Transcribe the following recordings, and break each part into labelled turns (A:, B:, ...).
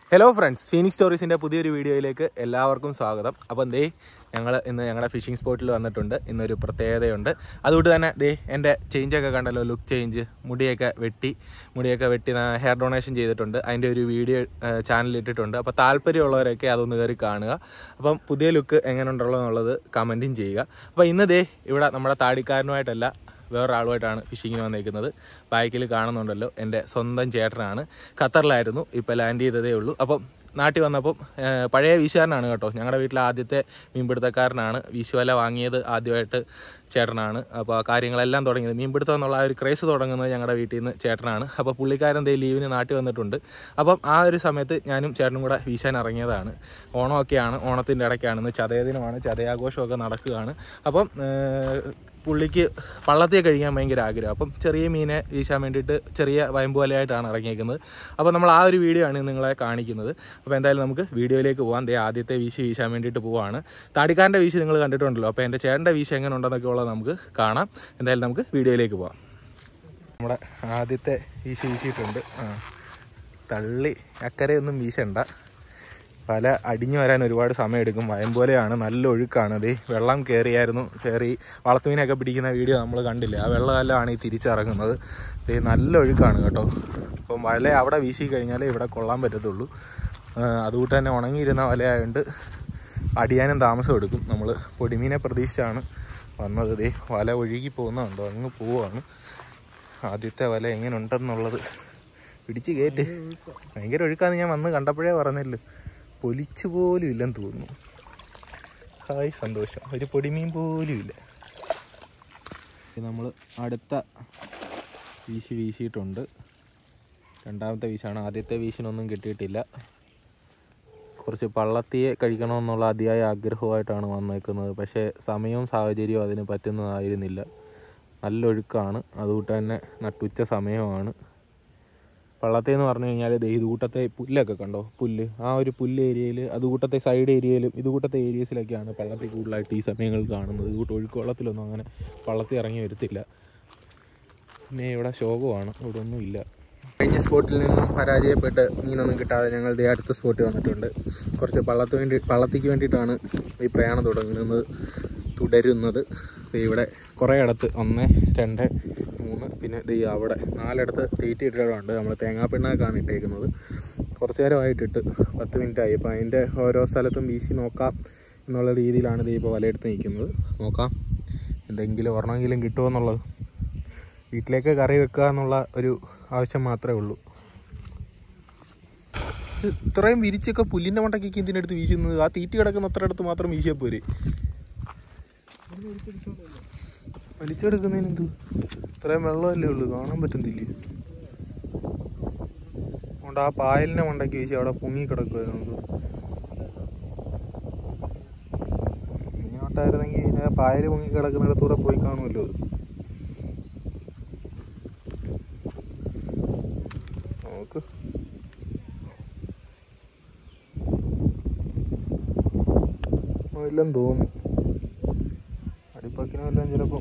A: Hello friends Phoenix സ്റ്റോറീസിൻ്റെ പുതിയൊരു വീഡിയോയിലേക്ക് എല്ലാവർക്കും സ്വാഗതം അപ്പം ദേ ഞങ്ങൾ ഇന്ന് ഞങ്ങളുടെ ഫിഷിംഗ് സ്പോട്ടിൽ വന്നിട്ടുണ്ട് ഇന്നൊരു പ്രത്യേകതയുണ്ട് അതുകൊണ്ട് തന്നെ ദേ എൻ്റെ ചേഞ്ചൊക്കെ കണ്ടല്ലോ ലുക്ക് ചേഞ്ച് മുടിയൊക്കെ വെട്ടി മുടിയൊക്കെ വെട്ടി ഹെയർ ഡൊണേഷൻ ചെയ്തിട്ടുണ്ട് അതിൻ്റെ ഒരു വീഡിയോ ചാനലിൽ ഇട്ടിട്ടുണ്ട് അപ്പോൾ താല്പര്യമുള്ളവരൊക്കെ അതൊന്ന് കയറി കാണുക അപ്പം പുതിയ ലുക്ക് എങ്ങനെ ഉണ്ടല്ലോ എന്നുള്ളത് കമൻറ്റും ചെയ്യുക അപ്പോൾ ഇന്ന് ദേ ഇവിടെ നമ്മുടെ താടിക്കാരനുമായിട്ടല്ല വേറൊരാളുമായിട്ടാണ് ഫിഷിങ്ങിന് വന്നേക്കുന്നത് ബാക്കിൽ കാണുന്നുണ്ടല്ലോ എൻ്റെ സ്വന്തം ചേട്ടനാണ് ഖത്തറിലായിരുന്നു ഇപ്പോൾ ലാൻഡ് ചെയ്തതേ ഉള്ളൂ അപ്പം നാട്ടിൽ വന്നപ്പം ആ, പഴയ വീശുകാരനാണ് കേട്ടോ ഞങ്ങളുടെ വീട്ടിലെ ആദ്യത്തെ മീൻപിടുത്തക്കാരനാണ് വീശുവല വാങ്ങിയത് ആദ്യമായിട്ട് ചേട്ടനാണ് അപ്പോൾ ആ കാര്യങ്ങളെല്ലാം തുടങ്ങിയത് മീൻപിടുത്തം എന്നുള്ള ആ ഒരു ക്രേസ് തുടങ്ങുന്നത് ഞങ്ങളുടെ വീട്ടിൽ നിന്ന് ചേട്ടനാണ് അപ്പോൾ പുള്ളിക്കാരൻ ദേ ലീവിന് നാട്ടിൽ വന്നിട്ടുണ്ട് അപ്പം ആ ഒരു സമയത്ത് ഞാനും ചേട്ടനും കൂടെ വീശാൻ ഇറങ്ങിയതാണ് ഓണമൊക്കെയാണ് ഓണത്തിൻ്റെ ഇടയ്ക്കാണ് ഇന്ന് ചതയദിനമാണ് ചതയാഘോഷമൊക്കെ നടക്കുകയാണ് അപ്പം ഏ, പുള്ളിക്ക് പള്ളത്തെ കഴിക്കാൻ ഭയങ്കര ആഗ്രഹം അപ്പം ചെറിയ മീനെ വീശാൻ വേണ്ടിയിട്ട് ചെറിയ വയമ്പ് വലയായിട്ടാണ് ഇറങ്ങിയേക്കുന്നത് അപ്പോൾ നമ്മൾ ആ ഒരു വീഡിയോ ആണ് നിങ്ങളെ കാണിക്കുന്നത് അപ്പോൾ എന്തായാലും നമുക്ക് വീഡിയോയിലേക്ക് പോകാം ദേ ആദ്യത്തെ വീശി വീശാൻ വേണ്ടിയിട്ട് പോവാണ് താടിക്കാരൻ്റെ വീശി നിങ്ങൾ കണ്ടിട്ടുണ്ടല്ലോ അപ്പോൾ എൻ്റെ ചേട്ടൻ്റെ വീശി എങ്ങനെ ഉണ്ടെന്നൊക്കെ ഉള്ളത് നമുക്ക് കാണാം എന്തായാലും നമുക്ക് വീഡിയോയിലേക്ക് പോകാം നമ്മുടെ ആദ്യത്തെ വീശി വീശിയിട്ടുണ്ട് ആ തള്ളി അക്കരെയൊന്നും വീശണ്ട വല അടിഞ്ഞു വരാൻ ഒരുപാട് സമയമെടുക്കും വയമ്പോലെയാണ് നല്ല ഒഴുക്കാണ് അത് വെള്ളം കയറിയായിരുന്നു കയറി വളത്തുമീനൊക്കെ പിടിക്കുന്ന വീഡിയോ നമ്മൾ കണ്ടില്ല ആ വെള്ളമെല്ലാമാണ് ഈ തിരിച്ചിറങ്ങുന്നത് ഇത് നല്ല ഒഴുക്കാണ് കേട്ടോ അപ്പം വല അവിടെ വീശി കഴിഞ്ഞാലേ ഇവിടെ കൊള്ളാൻ പറ്റത്തുള്ളൂ ആ, അതുകൊണ്ട് തന്നെ ഉണങ്ങിയിരുന്ന വലയായതുകൊണ്ട് അടിയാനും താമസം എടുക്കും നമ്മൾ പൊടിമീനെ പ്രതീക്ഷിച്ചാണ് വന്നത് ദേ വല ഒഴുകി പോകുന്നുണ്ടോ അങ്ങ് പോവാണ് ആദ്യത്തെ വല എങ്ങനെ ഉണ്ടെന്നുള്ളത് പിടിച്ച് കയറ്റ് ഭയങ്കര ഒഴുക്കാന്ന് ഞാൻ വന്ന് കണ്ടപ്പോഴേ പറഞ്ഞല്ലോ പൊലിച്ചു പോലും ഇല്ലെന്ന് തോന്നുന്നു ഹായ് സന്തോഷം ഒരു പൊടിമീൻ പോലും ഇല്ല നമ്മൾ അടുത്ത വീശി വീശിയിട്ടുണ്ട് രണ്ടാമത്തെ വീശാണ് ആദ്യത്തെ വീശിനൊന്നും കിട്ടിയിട്ടില്ല കുറച്ച് പള്ളത്തിയെ കഴിക്കണമെന്നുള്ള അതിയായ ആഗ്രഹമായിട്ടാണ് വന്നേക്കുന്നത് പക്ഷേ സമയവും സാഹചര്യവും അതിന് പറ്റുന്നതായിരുന്നില്ല നല്ല ഒഴുക്കാണ് അതുകൊണ്ട് തന്നെ നട്ടുച്ച സമയമാണ് പള്ളത്തെ എന്ന് പറഞ്ഞു കഴിഞ്ഞാൽ ദേ ഇതുകൂട്ടത്തെ പുല്ലൊക്കെ കണ്ടോ പുല്ല് ആ ഒരു പുല്ല് ഏരിയയിൽ അതുകൂട്ടത്തെ സൈഡ് ഏരിയയിലും ഇതുകൂട്ടത്തെ ഏരിയസിലൊക്കെയാണ് പള്ളത്തിൽ കൂടുതലായിട്ട് ഈ സമയങ്ങളിൽ കാണുന്നത് ഇതുകൂട്ട് ഒഴുക്കുവെള്ളത്തിലൊന്നും അങ്ങനെ പള്ളത്തിൽ ഇറങ്ങി വരത്തില്ല പിന്നെ ഇവിടെ ശോകമാണ് ഇവിടെ ഒന്നും ഇല്ല കഴിഞ്ഞ സ്പോട്ടിൽ നിന്നും പരാജയപ്പെട്ട് മീനൊന്നും കിട്ടാതെ ഞങ്ങൾ ദേ അടുത്ത സ്പോട്ടിൽ വന്നിട്ടുണ്ട് കുറച്ച് പള്ളത്തിന് വേണ്ടി പള്ളത്തിക്ക് വേണ്ടിയിട്ടാണ് ഈ പ്രയാണം തുടങ്ങുന്നത് തുടരുന്നത് ദേ ഇവിടെ കുറേ ഇടത്ത് ഒന്ന് രണ്ട് മൂന്ന് പിന്നെ ദേ അവിടെ നാലിടത്ത് തീറ്റി ഇട്ടിട്ടുണ്ട് നമ്മൾ തേങ്ങാപ്പിണ്ണാക്കാണ് ഇട്ടേക്കുന്നത് കുറച്ച് നേരമായിട്ടിട്ട് പത്ത് മിനിറ്റ് ആയി അപ്പോൾ അതിൻ്റെ ഓരോ സ്ഥലത്തും വീശി നോക്കാം എന്നുള്ള രീതിയിലാണ് ദേ ഇപ്പോൾ വലയെടുത്ത് നിൽക്കുന്നത് നോക്കാം എന്തെങ്കിലും ഒരെണ്ണമെങ്കിലും കിട്ടുമോ എന്നുള്ളത് വീട്ടിലേക്ക് കറി വെക്കുക എന്നുള്ള ഒരു ആവശ്യം മാത്രമേ ഉള്ളൂ ഇത് ഇത്രയും വിരിച്ചൊക്കെ പുല്ലിൻ്റെ മണ്ടക്കൊക്കെ ഇതിനടുത്ത് വീശുന്നത് ആ തീറ്റി കിടക്കുന്ന അത്ര അടുത്ത് മാത്രം വീശിയാൽ പോരെ വലിച്ചെടുക്കുന്നതിന് എന്ത് ഇത്രയും വെള്ളമല്ലേ ഉള്ളൂ കാണാൻ പറ്റുന്നില്ലേ അതുകൊണ്ട് ആ പായലിനെ മണ്ടയ്ക്ക് വീശി അവിടെ പൊങ്ങി കിടക്കുമായിരുന്നു ഇങ്ങോട്ടായിരുന്നെങ്കിൽ ഇതിനെ പായൽ പൊങ്ങി കിടക്കുന്നിടത്തൂടെ പോയി കാണുമല്ലോ അത് നോക്ക് എല്ലാം തോന്നുന്നു അടിപ്പക്കിനും എല്ലാം ചിലപ്പോൾ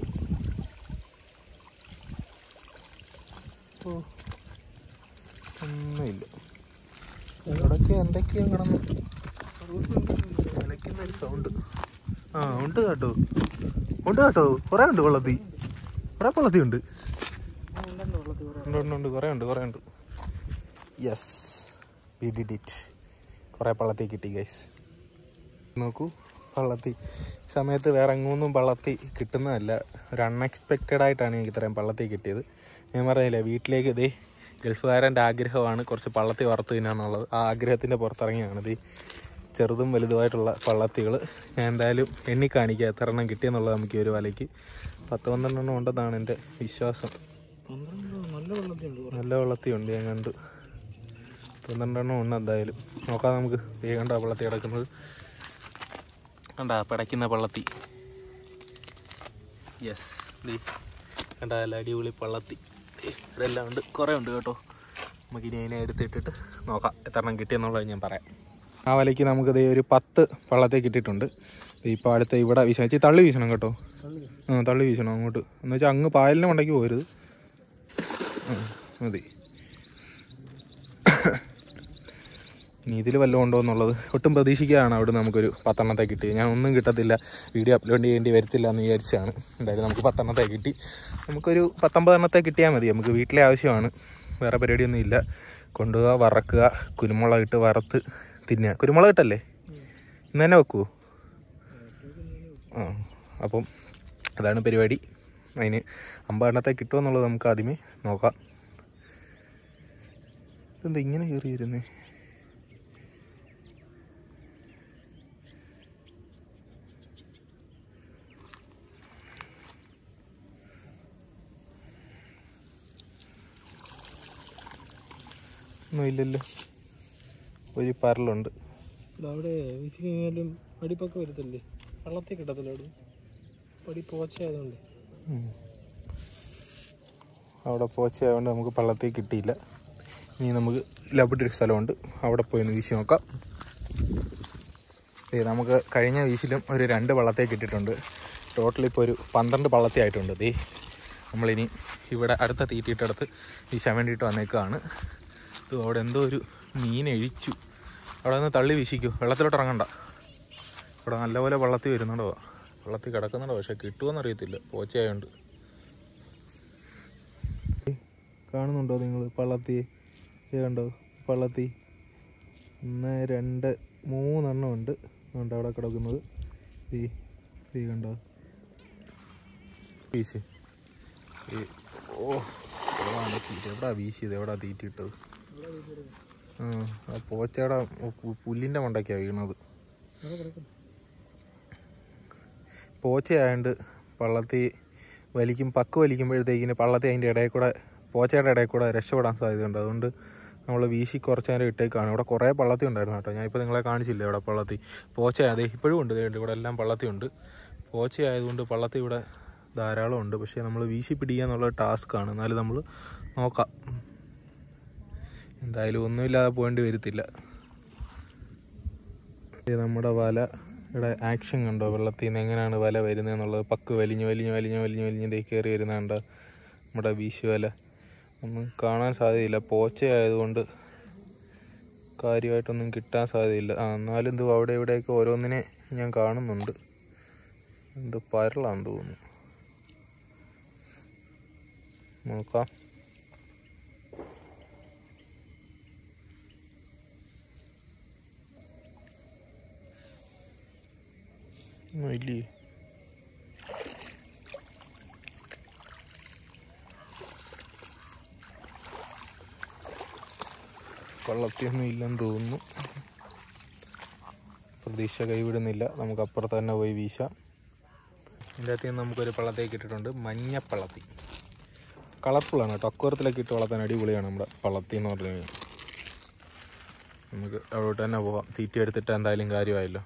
A: ഓ ഒന്നുമില്ല ഇവിടൊക്കെ എന്തൊക്കെയാ കിടന്നു ചിലക്കുന്ന ഒരു സൗണ്ട് ആ ഉണ്ട് കേട്ടോ ഉണ്ട് കേട്ടോ കുറേ ഉണ്ട് വെള്ളത്തി കുറേ വെള്ളത്തി ഉണ്ട് ഉണ്ട് ഉണ്ട് ഉണ്ട് കുറേ ഉണ്ട് കുറേ ഉണ്ട് യെസ് വി ഡിഡ് ഇറ്റ് കുറേ പള്ളത്തി കിട്ടി ഗൈസ് നോക്കൂ പള്ളത്തി ഈ സമയത്ത് വേറെ എങ്ങൊന്നും പള്ളത്തി കിട്ടുന്നതല്ല ഒരു അൺഎക്സ്പെക്റ്റഡ് ആയിട്ടാണ് എനിക്ക് ഇത്രയും പള്ളത്തി കിട്ടിയത് ഞാൻ പറഞ്ഞില്ലേ വീട്ടിലേക്ക് ഇതേ ഗൾഫുകാരൻ്റെ ആഗ്രഹമാണ് കുറച്ച് പള്ളത്തി വറുത്ത് തിന്നാന്നുള്ളത് ആ ആഗ്രഹത്തിൻ്റെ പുറത്തിറങ്ങിയാണ് ഇത് ചെറുതും വലുതുമായിട്ടുള്ള പള്ളത്തികൾ ഞാൻ എന്തായാലും എണ്ണി കാണിക്കുക എത്ര എണ്ണം കിട്ടിയെന്നുള്ളത് നമുക്ക് ഈ ഒരു വലയ്ക്ക് പത്ത് പന്ത്രണ്ടെണ്ണം ഉണ്ടെന്നാണ് എൻ്റെ വിശ്വാസം നല്ല വെള്ളത്തിയുണ്ട് ഞാൻ കണ്ടു പന്ത്രണ്ടെണ്ണം ഉണ്ട് എന്തായാലും നോക്കാം നമുക്ക് ദേ കണ്ട പള്ളത്തി കിടക്കുന്നത് കണ്ട പിടയ്ക്കുന്ന പള്ളത്തി യെസ് ദേ കണ്ട നല്ല അടിപൊളി പള്ളത്തി ദേ, ഇതെല്ലാം ഉണ്ട് കുറേ ഉണ്ട് കേട്ടോ നമുക്ക് ഇനി അതിനെ എടുത്തിട്ടിട്ട് നോക്കാം എത്ര എണ്ണം കിട്ടിയെന്നുള്ളത് ഞാൻ പറയാം ആ വലയ്ക്ക് നമുക്ക് ദേ ഒരു പത്ത് പള്ളത്തെ കിട്ടിയിട്ടുണ്ട് ഇപ്പോൾ അടുത്ത ഇവിടെ വീശണം വെച്ചാൽ തള്ളി വീശണം കേട്ടോ ആ തള്ളി വീശണം അങ്ങോട്ട് എന്ന് വെച്ചാൽ അങ്ങ് പായലിനെ മണ്ടയ്ക്ക് പോരുത് ആ മതി ഇനി ഇതിൽ വല്ലതും ഉണ്ടോ എന്നുള്ളത് ഒട്ടും പ്രതീക്ഷിക്കാതാണ് അവിടെ നമുക്കൊരു പത്തെണ്ണത്തെ കിട്ടി ഞാൻ ഒന്നും കിട്ടത്തില്ല വീഡിയോ അപ്ലോഡ് ചെയ്യേണ്ടി വരത്തില്ല എന്ന് വിചാരിച്ചാണ് എന്തായാലും നമുക്ക് പത്തെണ്ണത്തെ കിട്ടി നമുക്കൊരു പത്തൊമ്പതെണ്ണത്തെ കിട്ടിയാൽ മതി നമുക്ക് വീട്ടിലെ ആവശ്യമാണ് വേറെ പരിപാടിയൊന്നും ഇല്ല കൊണ്ടുപോവുക വറക്കുക കുരുമുളക് ഇട്ട് വറുത്ത് തിന്നുക കുരുമുളക് ഇട്ടല്ലേ ഇന്ന് തന്നെ വെക്കുമോ ആ അപ്പം അതാണ് പരിപാടി അതിന് അമ്പതെണ്ണത്തെ കിട്ടുമോ എന്നുള്ളത് നമുക്ക് ആദ്യമേ നോക്കാം ഇതെന്താ ഇങ്ങനെ കയറി വരുന്നേ ഒന്നും ഇല്ലല്ലോ ഒരു പരലുണ്ട്
B: അവിടെ വീശി കഴിഞ്ഞാലും അടിപ്പൊക്കെ വരത്തില്ലേ വെള്ളത്തിൽ കിട്ടത്തില്ല അവിടെ പടി പോച്ചയായതുകൊണ്ട്
A: ഉം. അവിടെ പോച്ചയായതുകൊണ്ട് നമുക്ക് പള്ളത്തിൽ കിട്ടിയില്ല ഇനി നമുക്ക് ലബിട്ട് ഒരു സ്ഥലമുണ്ട് അവിടെ പോയി ഒന്ന് വീശി നോക്കാം ദേ നമുക്ക് കഴിഞ്ഞ വീശിലും ഒരു രണ്ട് വള്ളത്തെ കിട്ടിയിട്ടുണ്ട് ടോട്ടൽ ഇപ്പോൾ ഒരു പന്ത്രണ്ട് വള്ളത്തെ ആയിട്ടുണ്ട് ദേ നമ്മളിനി ഇവിടെ അടുത്ത തീറ്റിയിട്ടടുത്ത് വീശാൻ വേണ്ടിയിട്ട് വന്നേക്കുകയാണ് ഇത് അവിടെ എന്തോ ഒരു മീൻ എഴിച്ചു അവിടെ നിന്ന് തള്ളി വീശിക്കൂ വെള്ളത്തിലോട്ട് ഇറങ്ങണ്ട ഇവിടെ നല്ലപോലെ വള്ളത്തിൽ വരുന്നുണ്ടോ വള്ളത്തിൽ കിടക്കുന്നുണ്ടോ പക്ഷെ കിട്ടുമോന്ന് അറിയത്തില്ല പോച്ചയായോണ്ട് കാണുന്നുണ്ടോ നിങ്ങൾ പള്ളത്തി ഇത് കണ്ടോ പള്ളത്തി ഒന്ന് രണ്ട് മൂന്നെണ്ണം ഉണ്ട് ഉണ്ട് അവിടെ കിടക്കുന്നത് ഈ ഈ കണ്ടോ വീശ് ഈ ഓ എവിടാണ് തീറ്റ എവിടാ വീശിയത് എവിടാ തീറ്റ ഇട്ടത് ആ ആ പോച്ചയുടെ പു- പുല്ലിൻ്റെ മണ്ടയ്ക്കാണ് വീണത് പോച്ചയായതുകൊണ്ട് പള്ളത്തി വലിക്കും പക്ക് വലിക്കുമ്പോഴത്തേക്കിന് പള്ളത്തി അതിൻ്റെ ഇടയിൽ കൂടെ പോച്ചയുടെ ഇടയിൽ കൂടെ രക്ഷപ്പെടാൻ സാധ്യതയുണ്ട് അതുകൊണ്ട് നമ്മൾ വീശി കുറച്ച് നേരം ഇട്ടേക്കാണ് ഇവിടെ കുറേ പള്ളത്തി ഉണ്ടായിരുന്നു കേട്ടോ ഞാനിപ്പോൾ നിങ്ങളെ കാണിച്ചില്ലേ ഇവിടെ പള്ളത്തി പോച്ച അതെ ഇപ്പോഴും ഉണ്ട് ദേ ഉണ്ട് ഇവിടെ എല്ലാം പള്ളത്തി ഉണ്ട് പോച്ച ആയതുകൊണ്ട് പള്ളത്തി ഇവിടെ ധാരാളം ഉണ്ട് പക്ഷേ നമ്മൾ വീശി പിടിക്കുക എന്നുള്ള ടാസ്ക്കാണ് എന്നാലും നമ്മൾ നോക്കാം എന്തായാലും ഒന്നുമില്ലാതെ പോകേണ്ടി വരത്തില്ല ഇത് നമ്മുടെ വല ഇവിടെ ആക്ഷൻ കണ്ടോ വെള്ളത്തിൽ നിന്ന് എങ്ങനെയാണ് വല വരുന്നത് എന്നുള്ളത് പക്ക് വലിഞ്ഞ് വലിഞ്ഞ് വലിഞ്ഞ് വലിഞ്ഞ് വലിഞ്ഞ് ദേ കയറി വരുന്ന കണ്ടോ നമ്മുടെ വീശു വല ഒന്നും കാണാൻ സാധ്യതയില്ല പോച്ച ആയതുകൊണ്ട് കാര്യമായിട്ടൊന്നും കിട്ടാൻ സാധ്യതയില്ല ആ എന്നാലും ഇത് അവിടെ ഇവിടെയൊക്കെ ഓരോന്നിനെ ഞാൻ കാണുന്നുണ്ട് എന്ത് പരലാന്ന് തോന്നുന്നു നോക്കാം ഒന്നും ഇല്ലേ വള്ളത്തിയൊന്നും ഇല്ലെന്ന് തോന്നുന്നു പ്രതീക്ഷ കൈവിടുന്നില്ല നമുക്ക് അപ്പുറത്ത് തന്നെ പോയി വീശാം ഇതിൻ്റെ അകത്ത് നിന്ന് നമുക്കൊരു പള്ളത്തേക്ക് ഇട്ടിട്ടുണ്ട് മഞ്ഞപ്പള്ളത്തി കളർഫുള്ളാണ് കേട്ടോ അക്വറത്തിലൊക്കെ ഇട്ട് വളർത്താൻ അടിപൊളിയാണ് നമ്മുടെ പള്ളത്തി എന്ന് പറഞ്ഞു കഴിഞ്ഞാൽ നമുക്ക് അവിടോട്ട് തന്നെ പോവാം തീറ്റി എടുത്തിട്ട് എന്തായാലും കാര്യമായല്ലോ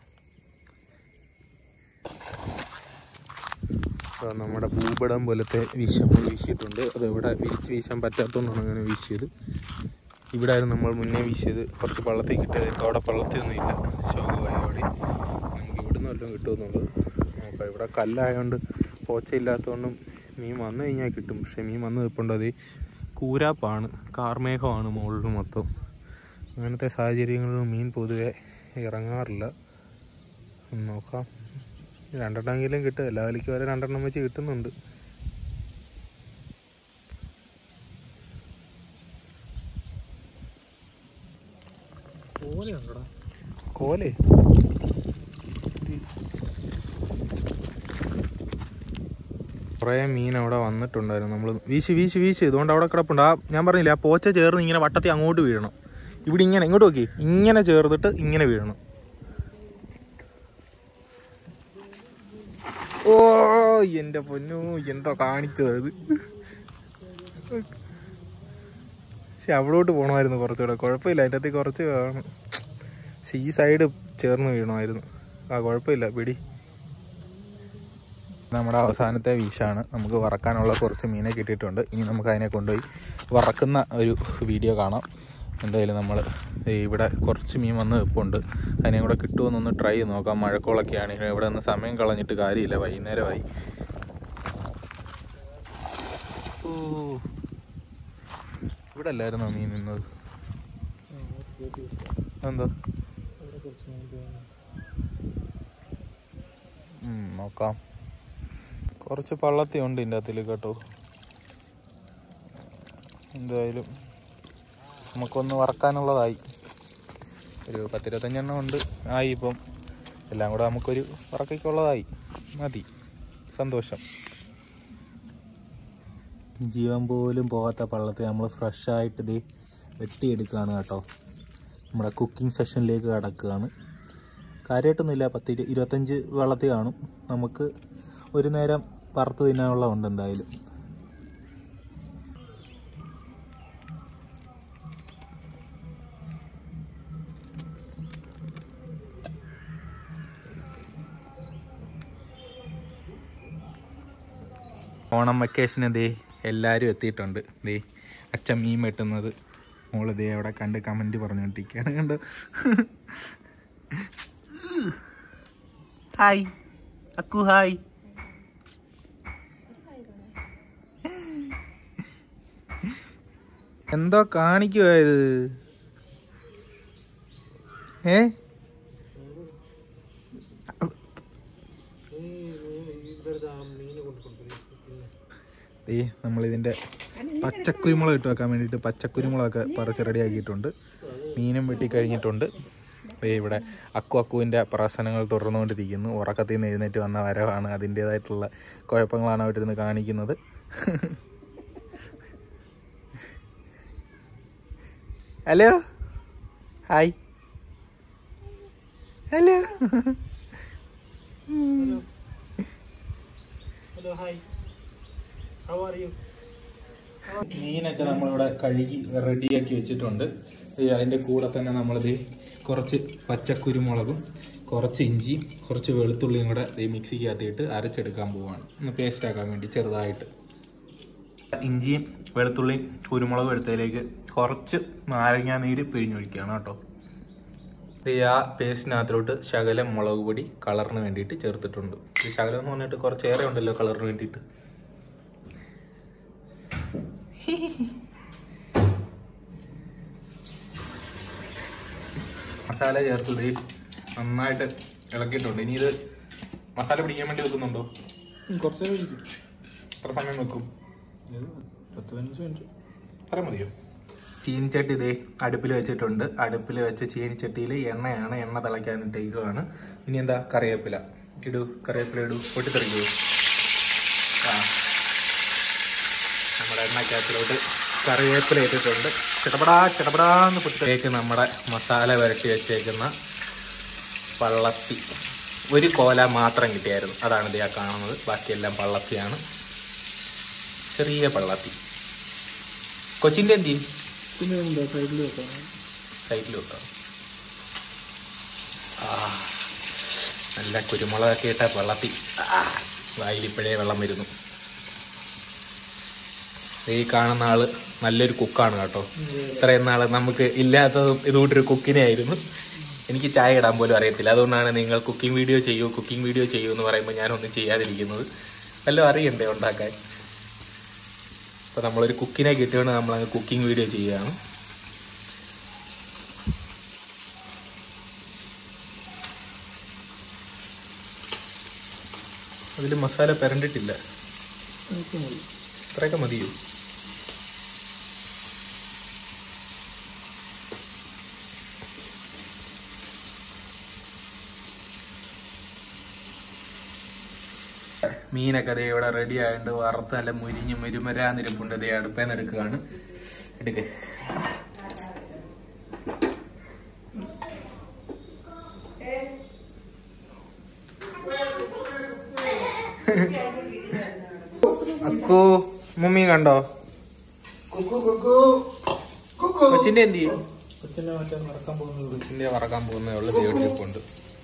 A: അപ്പോൾ നമ്മുടെ ഭൂപടം പോലത്തെ വീശ നമ്മൾ വീശിയിട്ടുണ്ട് അത് ഇവിടെ വിരിച്ച് വീശാൻ പറ്റാത്തതുകൊണ്ടാണ് അങ്ങനെ വീശിയത് ഇവിടെ ആയിരുന്നു നമ്മൾ മുന്നേ വീശിയത് കുറച്ച് പള്ളത്തിൽ കിട്ടിയത് ഇപ്പോൾ അവിടെ പള്ളത്തിയൊന്നും ഇല്ല ശോകമായി അവിടെ നമുക്ക് ഇവിടുന്ന് വല്ലതും കിട്ടുമെന്നുള്ളത് നോക്കാം ഇവിടെ കല്ലായതുകൊണ്ട് പോച്ചയില്ലാത്തതുകൊണ്ടും മീൻ വന്നു കഴിഞ്ഞാൽ കിട്ടും പക്ഷേ മീൻ വന്ന് നിൽപ്പുണ്ട് അത് കൂരാപ്പാണ് കാർമേഘമാണ് മുകളിൽ മൊത്തം അങ്ങനത്തെ സാഹചര്യങ്ങളിൽ മീൻ പൊതുവെ ഇറങ്ങാറില്ല ഒന്ന് നോക്കാം രണ്ടെണ്ണമെങ്കിലും കിട്ടും എല്ലാ വലിക്കും വരെ രണ്ടെണ്ണം വെച്ച് കിട്ടുന്നുണ്ട്
B: ഓലയുണ്ടോടാ
A: കോലേ കുറേ മീൻ അവിടെ വന്നിട്ടുണ്ടായിരുന്നു നമ്മൾ വീശി വീശി വീശി ഇതുകൊണ്ട് അവിടെ കിടപ്പുണ്ട് ആ ഞാൻ പറഞ്ഞില്ലേ ആ പോച്ച ചേർന്ന് ഇങ്ങനെ വട്ടത്തിൽ അങ്ങോട്ട് വീഴണം ഇവിടെ ഇങ്ങനെ ഇങ്ങോട്ട് നോക്കി ഇങ്ങനെ ചേർന്നിട്ട് ഇങ്ങനെ വീഴണം ഓ എൻ്റെ പൊന്നു എന്തോ കാണിച്ചത് അത് പക്ഷെ അവിടോട്ട് പോകണമായിരുന്നു കുറച്ചുകൂടെ കുഴപ്പമില്ല അതിൻ്റെ അകത്ത് കുറച്ച് കാണും പക്ഷെ ഈ സൈഡ് ചേർന്ന് വീണമായിരുന്നു ആ കുഴപ്പമില്ല പിടി നമ്മുടെ അവസാനത്തെ വീശാണ് നമുക്ക് വറക്കാനുള്ള കുറച്ച് മീനെ കിട്ടിയിട്ടുണ്ട് ഇനി നമുക്ക് അതിനെ കൊണ്ടുപോയി വറക്കുന്ന ഒരു വീഡിയോ കാണാം എന്തായാലും നമ്മൾ ഇവിടെ കുറച്ച് മീൻ വന്ന് നിൽപ്പുണ്ട് അതിനെ കൂടെ കിട്ടുമെന്നൊന്ന് ട്രൈ ചെയ്ത് നോക്കാം മഴക്കോളൊക്കെയാണ് ഇവിടെ നിന്ന് സമയം കളഞ്ഞിട്ട് കാര്യമില്ല വൈകുന്നേരമായി ഓ ഇവിടെ അല്ലായിരുന്നോ മീൻ നിന്നത്
B: ആ, കേട്ടി വെച്ചു.
A: എന്തോ
B: അവിടെ കുറച്ച് നമുക്ക്
A: ഉം, നോക്കാം കുറച്ച് പള്ളത്തി ഉണ്ട് ഇതിൻ്റെ അകത്തിൽ കേട്ടോ എന്തായാലും നമുക്കൊന്ന് വറക്കാനുള്ളതായി ഒരു പത്തിരുപത്തഞ്ചെണ്ണം ഉണ്ട് ആയി ഇപ്പം എല്ലാം കൂടെ നമുക്കൊരു വറക്കയ്ക്കുള്ളതായി മതി സന്തോഷം ജീവൻ പോലും പോകാത്ത പള്ളത്തെ നമ്മൾ ഫ്രഷായിട്ട് ഇത് വെട്ടിയെടുക്കുകയാണ് കേട്ടോ നമ്മുടെ കുക്കിംഗ് സെഷനിലേക്ക് കടക്കുകയാണ് കാര്യമായിട്ടൊന്നുമില്ല പത്ത് ഇരു ഇരുപത്തഞ്ച് വെള്ളത്തിൽ കാണും നമുക്ക് ഒരു നേരം വറുത്ത് തിന്നാനുള്ള ഉണ്ട് എന്തായാലും ഓണം വെക്കേഷന് ദേ എല്ലാവരും എത്തിയിട്ടുണ്ട് ദേ അച്ഛൻ മീൻ വെട്ടുന്നത് മോള് ദേ അവിടെ കണ്ട് കമൻറ്റ് പറഞ്ഞുകൊണ്ടിരിക്കുകയാണ് കണ്ടോ ഹായ് അക്കു ഹായ് എന്തോ കാണിക്കുവാ ഇത് ഏ
B: മീന് കൊണ്ട് കൊടുത്തില്ലേ
A: ഏ നമ്മളിതിൻ്റെ പച്ചക്കുരുമുളക് ഇട്ട് വെക്കാൻ വേണ്ടിയിട്ട് പച്ചക്കുരുമുളകൊക്കെ പറിച്ച് റെഡിയാക്കിയിട്ടുണ്ട് മീനും വെട്ടി കഴിഞ്ഞിട്ടുണ്ട് ദേ ഇവിടെ അക്കു അക്കുവിൻ്റെ പ്രവർത്തനങ്ങൾ തുടർന്നുകൊണ്ടിരിക്കുന്നു ഉറക്കത്തിൽ നിന്ന് എഴുന്നേറ്റ് വന്ന വരവാണ് അതിൻ്റേതായിട്ടുള്ള കുഴപ്പങ്ങളാണ് അവിടെ ഇരുന്ന് കാണിക്കുന്നത് hello hi hello
B: hello hi how are you
A: മീനൊക്കെ നമ്മളിവിടെ കഴുകി റെഡിയാക്കി വെച്ചിട്ടുണ്ട് ഈ അതിൻ്റെ കൂടെ തന്നെ നമ്മളിത് കുറച്ച് പച്ചക്കുരുമുളകും കുറച്ച് ഇഞ്ചിയും കുറച്ച് വെളുത്തുള്ളിയും കൂടെ ഈ മിക്സിക്കകത്തിട്ട് അരച്ചെടുക്കാൻ പോവാണ് ഒന്ന് പേസ്റ്റ് ആക്കാൻ വേണ്ടി ചെറുതായിട്ട് ഇഞ്ചിയും വെളുത്തുള്ളിയും കുരുമുളകും എടുത്തതിലേക്ക് കുറച്ച് നാരങ്ങാ നീര് പിഴിഞ്ഞൊഴിക്കുകയാണ് കേട്ടോ ഇത് ആ പേസ്റ്റിനകത്തിലോട്ട് ശകലം മുളക് പൊടി കളറിന് വേണ്ടിയിട്ട് ചേർത്തിട്ടുണ്ട് ഈ ശകലം എന്ന് പറഞ്ഞിട്ട് കുറച്ചേറെ ഉണ്ടല്ലോ കളറിന് വേണ്ടിയിട്ട് മസാല ചേർത്ത് ഇത് നന്നായിട്ട് ഇളക്കിയിട്ടുണ്ട് ഇനി ഇത് മസാല പിടിക്കാൻ വേണ്ടി വെക്കുന്നുണ്ടോ
B: കുറച്ച് നേരം ഇരിക്കും.
A: എത്ര സമയം വെക്കും
B: ഇത് പത്ത് പതിനഞ്ച് മിനിറ്റ്
A: അത്ര മതിയോ ചീനിച്ചട്ടി ഇതേ അടുപ്പിൽ വെച്ചിട്ടുണ്ട് അടുപ്പിൽ വെച്ച ചീനിച്ചട്ടിയിൽ എണ്ണയാണ് എണ്ണ തിളയ്ക്കാനിട്ടേക്കുവാണ് ഇനി എന്താ കറിവേപ്പില ഇടൂ കറിവേപ്പില ഇടൂ പൊട്ടിത്തെറിക്കൂ ആ നമ്മുടെ എണ്ണക്കകത്തിലോട്ട് കറിവേപ്പില ഇട്ടിട്ടുണ്ട് ചിടപടാ ചിടപടാന്ന് പൊട്ടിത്തേക്ക് നമ്മുടെ മസാല വരട്ടി വെച്ചേക്കുന്ന പള്ളത്തി ഒരു കോല മാത്രം കിട്ടിയായിരുന്നു അതാണ് ഇത് ആ കാണുന്നത് ബാക്കിയെല്ലാം പള്ളത്തിയാണ് ചെറിയ പള്ളത്തി കൊച്ചിൻ്റെ എന്തി
B: പിന്നെ എന്താ സൈഡിൽ വെക്കാം
A: സൈഡിൽ വെക്കാം ആ നല്ല കുരുമുളകൊക്കെ ഇട്ട വെള്ളത്തി ആ വായിലിപ്പോഴേ വെള്ളം വരുന്നു ഈ കാണുന്ന ആള് നല്ലൊരു കുക്കാണ് കേട്ടോ ഇത്രയും നാള് നമുക്ക് ഇല്ലാത്തതും ഇതുകൊണ്ടൊരു കുക്കിനെ ആയിരുന്നു എനിക്ക് ചായ ഇടാൻ പോലും അറിയത്തില്ല അതുകൊണ്ടാണ് നിങ്ങൾ കുക്കിംഗ് വീഡിയോ ചെയ്യൂ കുക്കിംഗ് വീഡിയോ ചെയ്യൂ എന്ന് പറയുമ്പോൾ ഞാനൊന്നും ചെയ്യാതിരിക്കുന്നത് വല്ലതും അറിയണ്ടേ ഉണ്ടാക്കാൻ അപ്പോൾ നമ്മളൊരു കുക്കിനെ കിട്ടിയോണ്ട് നമ്മളങ്ങ് കുക്കിംഗ് വീഡിയോ ചെയ്യുകയാണ് അതിൽ മസാല പെരണ്ടിട്ടില്ല
B: അതൊക്കെ മതി
A: ഇത്രയൊക്കെ മതിയോ മീനൊക്കെ ദേ ഇവിടെ റെഡി ആയതുകൊണ്ട് വറുത്ത് നല്ല മുരിഞ്ഞ് മുരുമരാന്നിരിപ്പുണ്ട് ദേ അടുപ്പേന്ന് എടുക്കുകയാണ് എടുക്ക് അക്കോ മമ്മി കണ്ടോ കൊച്ചിന്റെ എന്ത് ചെയ്യും
B: കൊച്ചിനെ മറ്റേ നടക്കാൻ പോകുന്നത്
A: കൊച്ചിന്റെ വറക്കാൻ പോകുന്നേ ഉള്ളു ദൈവത്തിരിപ്പുണ്ട്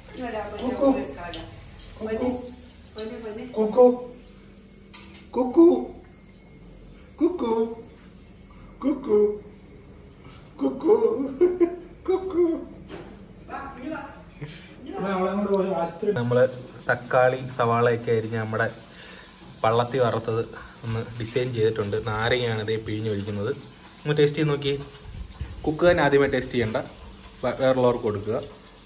C: Cuckoo. Cuckoo. Cuckoo. Cuckoo. Cuckoo. Cuckoo.
B: അവളെ കൊണ്ട് പോയി ആശുപത്രി
A: നമ്മള് തക്കാളി സവാളയൊക്കെ അരിഞ്ഞ് നമ്മുടെ പള്ളത്തി വറുത്തത് ഒന്ന് ഡിസൈൻ ചെയ്തിട്ടുണ്ട് നാരങ്ങയാണ് ഇതേ പിഴിഞ്ഞ് ഒഴിക്കുന്നത് ഒന്ന് ടേസ്റ്റ് ചെയ്ത് നോക്കി കുക്ക് തന്നെ ആദ്യമേ ടേസ്റ്റ് ചെയ്യണ്ട വേ- വേറുള്ളവർക്ക് കൊടുക്കുക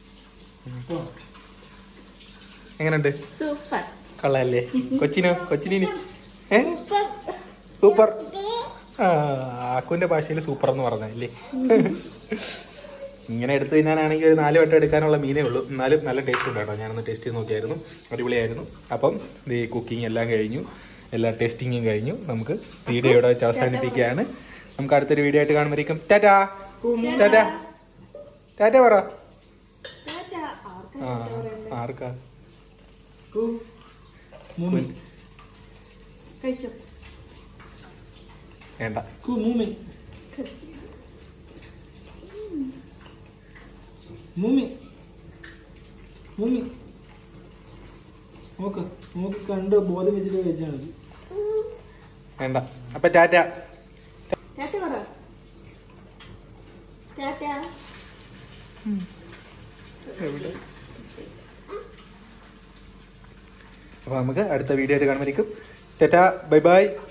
A: എങ്ങനെയുണ്ട്
D: സൂപ്പർ
A: കള്ളല്ലേ കൊച്ചിനോ കൊച്ചിനി ഏ സൂപ്പർ ആ ആക്കുവിന്റെ ഭാഷയിൽ സൂപ്പർ എന്ന് പറഞ്ഞല്ലേ ഇങ്ങനെ എടുത്തു തിന്നാനാണെങ്കിൽ ഒരു നാല് വട്ടം എടുക്കാനുള്ള മീനേ ഉള്ളൂ എന്നാലും നല്ല ടേസ്റ്റ് ഉണ്ട് കേട്ടോ ഞാനൊന്ന് ടേസ്റ്റ് ചെയ്ത് നോക്കിയായിരുന്നു അടിപൊളിയായിരുന്നു അപ്പം ഈ കുക്കിംഗ് എല്ലാം കഴിഞ്ഞു എല്ലാ ടെസ്റ്റിങ്ങും കഴിഞ്ഞു നമുക്ക് വീഡിയോ ഇവിടെ വെച്ച് അവസാനിപ്പിക്കുകയാണ് നമുക്ക് അടുത്തൊരു വീഡിയോ ആയിട്ട് കാണുമ്പോഴേക്കും ടാറ്റാ ടാറ്റാ ടാറ്റ പറ ആ ആർക്കാ
B: മൂമി
D: കഴിച്ചോ
A: വേണ്ട
B: കു മൂമി മൂമി മൂമി നോക്ക് നോക്ക് കണ്ട് ബോധം വെച്ചിട്ട് കഴിച്ചാൽ മതി
A: വേണ്ട അപ്പൊ ടാറ്റ
D: ടാറ്റ പറ ടാറ്റ
A: അപ്പൊ നമുക്ക് അടുത്ത വീഡിയോ ആയിട്ട് കാണുമ്പോഴേക്കും ടാറ്റ ബൈ ബൈ